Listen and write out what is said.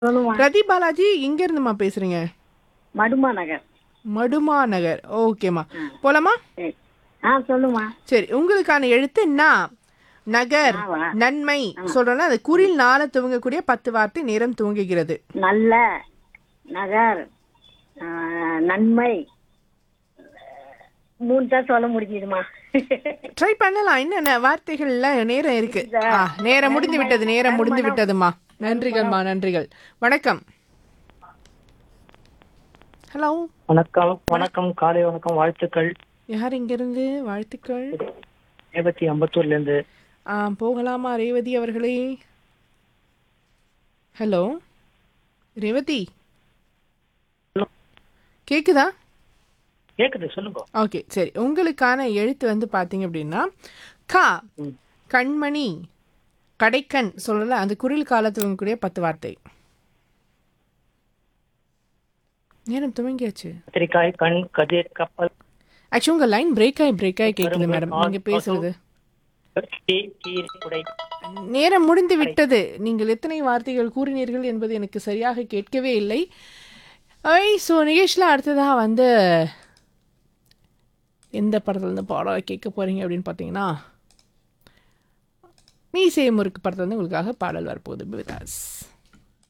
சொல்லுமா ரதி பாலாஜி எங்க இருந்துமா பேசுறீங்க மடுமா நகர் மடுமா நகர் ஓகேம்மா போலாமா சரி ஆ சொல்லுமா சரி உங்களுக்கான எழுத்து நா நகர் நாவா? நன்மை சொல்றோம்னா அது குறில் நாள துவங்கக்கூடிய பத்து வார்த்தை நேரம் துவங்குகிறது நல்ல நகர் ஆ, நன்மை மூணு தான் சொல்ல முடிஞ்சுதுமா ட்ரை பண்ணலாம் என்னென்ன வார்த்தைகள்ல நேரம் இருக்கு ஆ, நேரம் முடிந்து விட்டது நேரம் முடிந்து விட்டதுமா நன்றிகள்மா நன்றிகள் வணக்கம் ஹலோ வணக்கம் வணக்கம் காலை வணக்கம் வாழ்த்துக்கள் யார் இங்கிருந்து வாழ்த்துக்கள் ரேவதி அம்பத்தூர்ல இருந்து ஆ போகலாமா ரேவதி அவர்களே ஹலோ ரேவதி கேக்குதா கேக்குது சொல்லுங்க ஓகே சரி உங்களுக்கான எழுத்து வந்து பார்த்தீங்க அப்படின்னா கா ம். கண்மணி கடைக்கண் சொல்லல அந்த குரில் காலத்தில் கூடிய பத்து வார்த்தை நேரம் துவங்கியாச்சு கத்திரிக்காய் கண் கதிர் கப்பல் ஆக்சுவலி உங்கள் லைன் பிரேக் ஆகி பிரேக் ஆகி கேட்குது மேடம் நீங்கள் பேசுறது டீ, கீரை, குடை நேரம் முடிந்து விட்டது நீங்கள் எத்தனை வார்த்தைகள் கூறினீர்கள் என்பது எனக்கு சரியாக கேட்கவே இல்லை ஐ ஸோ நிகேஷ்ல அடுத்ததாக வந்து எந்த படத்துலேருந்து பாடம் கேட்க போகிறீங்க அப்படின்னு பார்த்தீங்கன்னா மீசை முறுக்கு படத்துலேருந்து உங்களுக்காக பாடல் வரப்போகுது பிகாஸ்